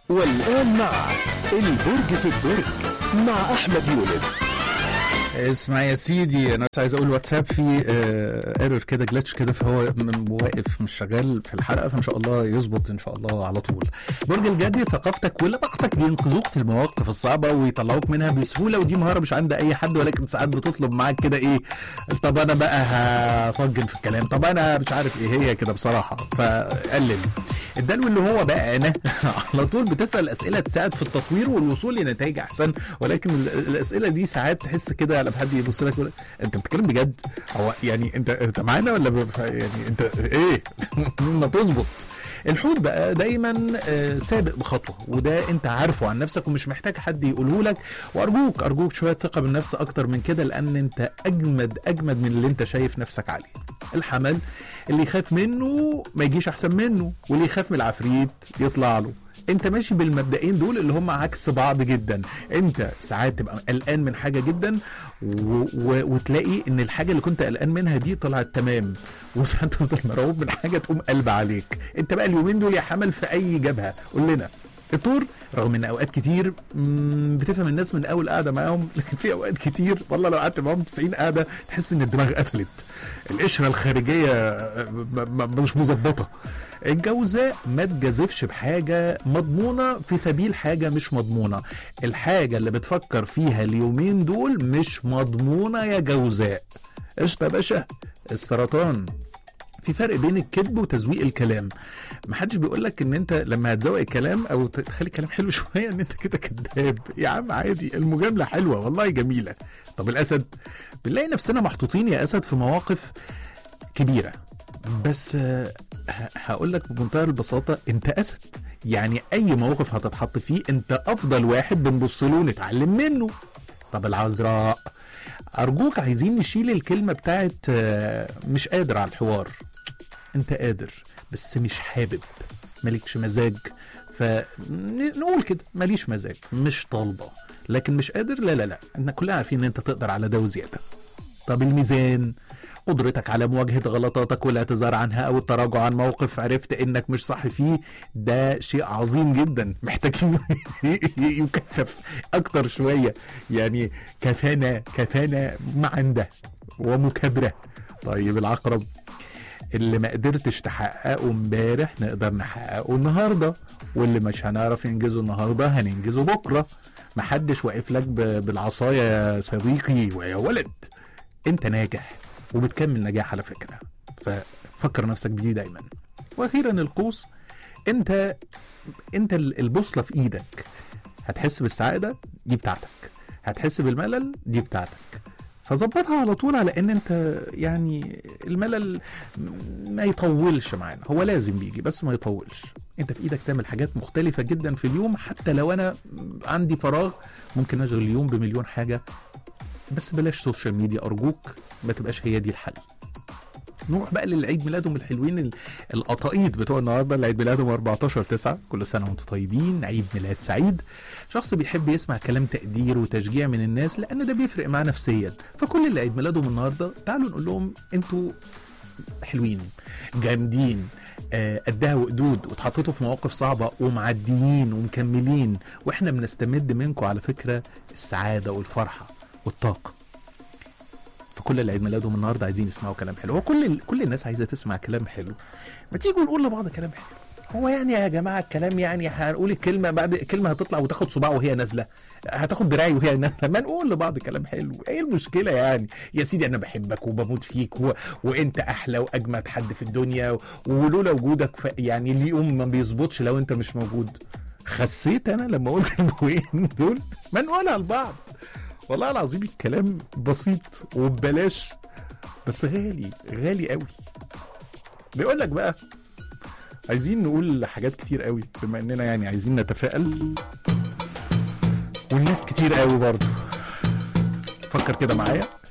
والآن مع البرج في الدرج مع أحمد يونس اسمع يا سيدي انا بس عايز اقول واتساب في ايرور كده جلتش كده فهو م- واقف مش شغال في الحلقه فان شاء الله يظبط ان شاء الله على طول برج الجدي ثقافتك ولبقتك بينقذوك في المواقف الصعبه ويطلعوك منها بسهوله ودي مهاره مش عند اي حد ولكن ساعات بتطلب معاك كده ايه طب انا بقى هطجن في الكلام طب انا مش عارف ايه هي كده بصراحه فقلل الدلو اللي هو بقى انا على طول بتسال اسئله تساعد في التطوير والوصول لنتائج احسن ولكن ال- الاسئله دي ساعات تحس كده لما حد يبص لك يقول لك، انت بتتكلم بجد هو يعني انت انت معانا ولا ب- يعني انت ايه ما تظبط الحوت بقى دايما آه، سابق بخطوه وده انت عارفه عن نفسك ومش محتاج حد يقوله لك وارجوك ارجوك شويه ثقه بالنفس اكتر من كده لان انت اجمد اجمد من اللي انت شايف نفسك عليه الحمل اللي يخاف منه ما يجيش احسن منه واللي يخاف من العفريت يطلع له انت ماشي بالمبدئين دول اللي هم عكس بعض جدا انت ساعات تبقى قلقان من حاجه جدا و... و... وتلاقي ان الحاجه اللي كنت قلقان منها دي طلعت تمام وساعات تفضل مرعوب من حاجه تقوم قلب عليك انت بقى اليومين دول يا حمل في اي جبهه قول لنا الطور رغم ان اوقات كتير مم، بتفهم الناس من اول قعده معاهم لكن في اوقات كتير والله لو قعدت معاهم 90 قعده تحس ان الدماغ قفلت القشره الخارجيه آه، م- م- مش مظبطه الجوزاء ما تجازفش بحاجه مضمونه في سبيل حاجه مش مضمونه الحاجه اللي بتفكر فيها اليومين دول مش مضمونه يا جوزاء قشطه يا باشا السرطان في فرق بين الكذب وتزويق الكلام محدش بيقول لك ان انت لما هتزوق الكلام او تخلي الكلام حلو شويه ان انت كده كذاب يا عم عادي المجامله حلوه والله جميله طب الاسد بنلاقي نفسنا محطوطين يا اسد في مواقف كبيره بس آه، ه- هقول لك بمنتهى البساطه انت اسد يعني اي موقف هتتحط فيه انت افضل واحد بنبص له ونتعلم منه طب العذراء ارجوك عايزين نشيل الكلمه بتاعت آه، مش قادر على الحوار انت قادر بس مش حابب مالكش مزاج فنقول كده ماليش مزاج مش طالبه لكن مش قادر لا لا لا احنا كلنا عارفين ان انت تقدر على ده وزياده طب الميزان قدرتك على مواجهة غلطاتك والاعتذار عنها أو التراجع عن موقف عرفت إنك مش صح فيه ده شيء عظيم جدا محتاجين يكثف أكتر شوية يعني كفانا كفانا معا ده ومكابرة طيب العقرب اللي ما قدرتش تحققه امبارح نقدر نحققه النهارده واللي مش هنعرف ننجزه النهارده هننجزه بكره محدش واقف لك ب- بالعصايه يا صديقي ويا ولد انت ناجح وبتكمل نجاح على فكره ففكر نفسك بدي دايما واخيرا القوس انت انت ال- البوصله في ايدك هتحس بالسعاده دي بتاعتك هتحس بالملل دي بتاعتك فظبطها على طول على ان انت يعني الملل ما يطولش معانا هو لازم بيجي بس ما يطولش انت في ايدك تعمل حاجات مختلفة جدا في اليوم حتى لو انا عندي فراغ ممكن اشغل اليوم بمليون حاجة بس بلاش سوشيال ميديا ارجوك ما تبقاش هي دي الحل نروح بقى للعيد ميلادهم الحلوين ال- القطايط بتوع النهارده اللي عيد ميلادهم 14 9 كل سنه وانتم طيبين عيد ميلاد سعيد شخص بيحب يسمع كلام تقدير وتشجيع من الناس لان ده بيفرق معاه نفسيا فكل اللي عيد ميلادهم النهارده تعالوا نقول لهم انتوا حلوين جامدين آه، قدها وقدود واتحطيتوا في مواقف صعبه ومعديين ومكملين واحنا بنستمد منكم على فكره السعاده والفرحه والطاقه فكل اللي عيد ميلادهم النهارده عايزين يسمعوا كلام حلو وكل ال... كل الناس عايزه تسمع كلام حلو ما تيجوا نقول لبعض كلام حلو هو يعني يا جماعه الكلام يعني هنقول الكلمه بعد الكلمه هتطلع وتاخد صباع وهي نازله هتاخد دراعي وهي نازله ما نقول لبعض كلام حلو ايه المشكله يعني يا سيدي انا بحبك وبموت فيك و... وانت احلى واجمد حد في الدنيا و... ولولا وجودك ف... يعني اليوم ما بيظبطش لو انت مش موجود خسيت انا لما قلت البوين دول ما نقولها لبعض والله العظيم الكلام بسيط وببلاش بس غالي غالي قوي بيقول لك بقى عايزين نقول حاجات كتير قوي بما اننا يعني عايزين نتفائل والناس كتير قوي برضه فكر كده معايا